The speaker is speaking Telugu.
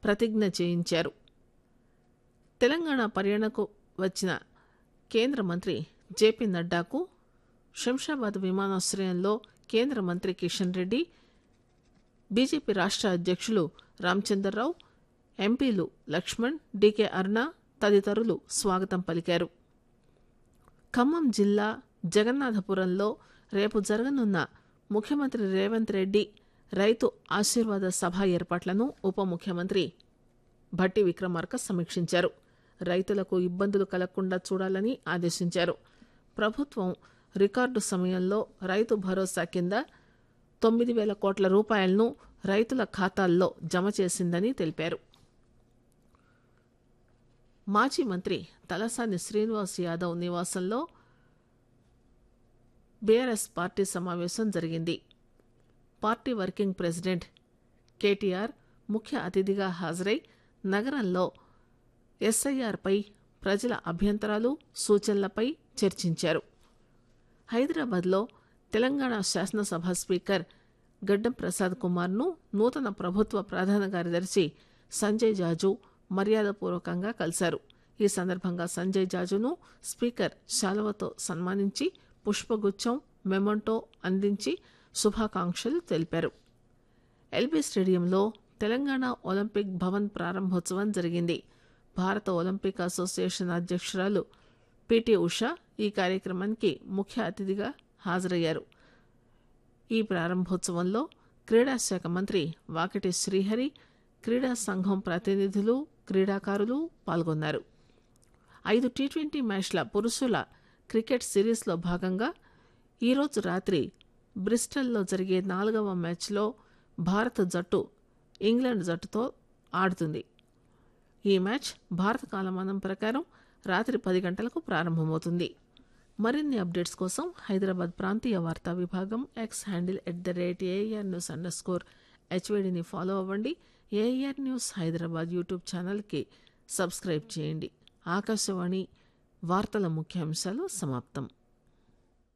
ప్రతిజ్ఞ చేయించారు తెలంగాణ పర్యటనకు వచ్చిన కేంద్ర మంత్రి జేపీ నడ్డాకు శంషాబాద్ విమానాశ్రయంలో కేంద్ర మంత్రి కిషన్ రెడ్డి బీజేపీ రాష్ట్ర అధ్యక్షులు రామచందర్రావు ఎంపీలు లక్ష్మణ్ డీకే అరుణ తదితరులు స్వాగతం పలికారు ఖమ్మం జిల్లా జగన్నాథపురంలో రేపు జరగనున్న ముఖ్యమంత్రి రేవంత్ రెడ్డి రైతు ఆశీర్వాద సభ ఏర్పాట్లను ఉప ముఖ్యమంత్రి భట్టి విక్రమార్క సమీక్షించారు రైతులకు ఇబ్బందులు కలగకుండా చూడాలని ఆదేశించారు ప్రభుత్వం రికార్డు సమయంలో రైతు భరోసా కింద తొమ్మిది వేల కోట్ల రూపాయలను రైతుల ఖాతాల్లో జమ చేసిందని తెలిపారు మాజీ మంత్రి తలసాని శ్రీనివాస్ యాదవ్ నివాసంలో బీఆర్ఎస్ పార్టీ సమావేశం జరిగింది పార్టీ వర్కింగ్ ప్రెసిడెంట్ కేటీఆర్ ముఖ్య అతిథిగా హాజరై నగరంలో ఎస్ఐఆర్పై ప్రజల అభ్యంతరాలు సూచనలపై చర్చించారు హైదరాబాద్లో తెలంగాణ శాసనసభ స్పీకర్ గడ్డం ప్రసాద్ కుమార్ను నూతన ప్రభుత్వ ప్రధాన కార్యదర్శి సంజయ్ జాజు మర్యాదపూర్వకంగా కలిశారు ఈ సందర్భంగా సంజయ్ జాజును స్పీకర్ శాలువతో సన్మానించి పుష్పగుచ్చం మెమంటో అందించి శుభాకాంక్షలు తెలిపారు ఎల్బీ స్టేడియంలో తెలంగాణ ఒలింపిక్ భవన్ ప్రారంభోత్సవం జరిగింది భారత ఒలింపిక్ అసోసియేషన్ అధ్యక్షురాలు పిటి ఉషా ఈ కార్యక్రమానికి ముఖ్య అతిథిగా హాజరయ్యారు ఈ ప్రారంభోత్సవంలో క్రీడా శాఖ మంత్రి వాకిటి శ్రీహరి క్రీడా సంఘం ప్రతినిధులు క్రీడాకారులు పాల్గొన్నారు ఐదు టీ ట్వంటీ మ్యాచ్ల పురుషుల క్రికెట్ సిరీస్లో భాగంగా ఈరోజు రాత్రి బ్రిస్టల్లో జరిగే నాలుగవ మ్యాచ్లో భారత జట్టు ఇంగ్లాండ్ జట్టుతో ఆడుతుంది ఈ మ్యాచ్ భారత కాలమానం ప్రకారం రాత్రి పది గంటలకు ప్రారంభమవుతుంది మరిన్ని అప్డేట్స్ కోసం హైదరాబాద్ ప్రాంతీయ వార్తా విభాగం X handle at the rate AR news underscore స్కోర్ హెచ్వేడిని ఫాలో అవ్వండి ఏఆర్ న్యూస్ హైదరాబాద్ యూట్యూబ్ ఛానల్కి సబ్స్క్రైబ్ చేయండి ఆకాశవాణి వార్తల ముఖ్యాంశాలు సమాప్తం